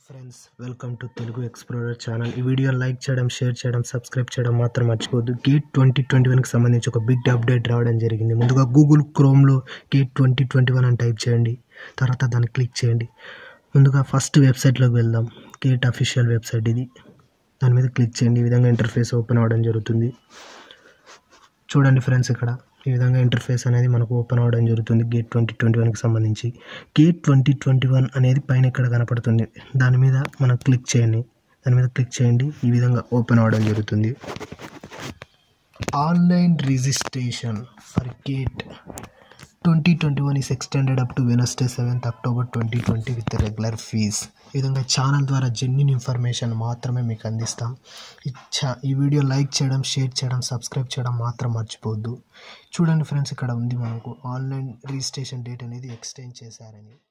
friends welcome to Telugu explorer channel ఈ video like చేయడం share చేయడం సబ్స్క్రైబ్ చేయడం మాత్రం మర్చిపోవద్దు గేట్ ట్వంటీ ట్వంటీ వన్కి సంబంధించి ఒక బిగ్ అప్డేట్ రావడం జరిగింది ముందుగా గూగుల్ క్రోమ్లో గేట్ ట్వంటీ ట్వంటీ వన్ అని టైప్ చేయండి తర్వాత దాన్ని క్లిక్ చేయండి ముందుగా ఫస్ట్ వెబ్సైట్లోకి వెళ్దాం గేట్ అఫీషియల్ వెబ్సైట్ ఇది దాని మీద క్లిక్ చేయండి ఈ విధంగా ఇంటర్ఫేస్ ఓపెన్ అవ్వడం జరుగుతుంది చూడండి ఫ్రెండ్స్ ఇక్కడ ఈ విధంగా ఇంటర్ఫేస్ అనేది మనకు ఓపెన్ అవ్వడం జరుగుతుంది గేట్ ట్వంటీ ట్వంటీ వన్కి సంబంధించి గేట్ ట్వంటీ ట్వంటీ వన్ అనేది పైన ఇక్కడ కనపడుతుంది దాని మీద మనం క్లిక్ చేయండి దాని మీద క్లిక్ చేయండి ఈ విధంగా ఓపెన్ అవ్వడం జరుగుతుంది online registration for GATE twenty twenty one is extended up to Wednesday seventh October twenty twenty with regular fees ఈ విధంగా ఛానల్ ద్వారా జెన్యున్ ఇన్ఫర్మేషన్ మాత్రమే మీకు అందిస్తాం ఈ ఛా ఈ వీడియో లైక్ చేయడం షేర్ చేయడం సబ్స్క్రైబ్ చేయడం మాత్రం మర్చిపోవద్దు చూడండి ఫ్రెండ్స్ ఇక్కడ ఉంది మనకు ఆన్లైన్ రిజిస్ట్రేషన్ డేట్ అనేది ఎక్స్టెండ్ చేశారని